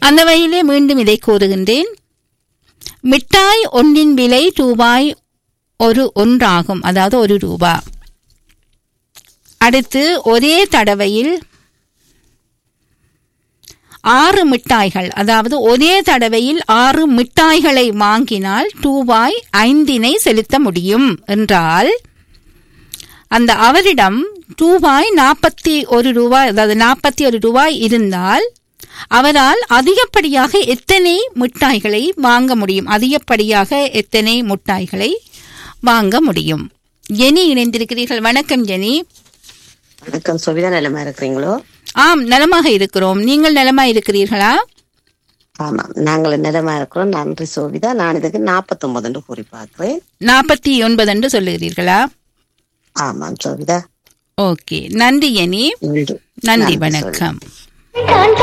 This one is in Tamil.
அந்த வகையிலே மீண்டும் இதை கூறுகின்றேன் மிட்டாய் ஒன்றின் விலை ரூபாய் ஒரு ஒன்றாகும் அதாவது ஒரு ரூபா அடுத்து ஒரே தடவையில் ஆறு மிட்டாய்கள் அதாவது ஒரே தடவையில் ஆறு மிட்டாய்களை வாங்கினால் ரூபாய் ஐந்தினை செலுத்த முடியும் என்றால் அந்த அவரிடம் ரூபாய் நாற்பத்தி ஒரு ரூபாய் அதாவது நாற்பத்தி ஒரு ரூபாய் இருந்தால் அவரால் அதிகப்படியாக எத்தனை மிட்டாய்களை வாங்க முடியும் அதிகப்படியாக எத்தனை மிட்டாய்களை வாங்க முடியும் ஜெனி இணைந்திருக்கிறீர்கள் வணக்கம் ஜெனி வணக்கம் சுவிதா நிலமா இருக்கிறீங்களோ ஆம் நலமாக இருக்கிறோம் நீங்கள் நலமாக இருக்கிறீர்களா ஆமாம் நாங்கள் நிலமா இருக்கிறோம் நன்றி சோவிதா நான் இதுக்கு நாற்பத்தி ஒன்பது கூறி பார்க்கிறேன் நாற்பத்தி ஒன்பது என்று சொல்லுகிறீர்களா ஆமாம் சோவிதா ஓகே நன்றி ஜெனி நன்றி நன்றி நன்றி, வணக்கம் நான்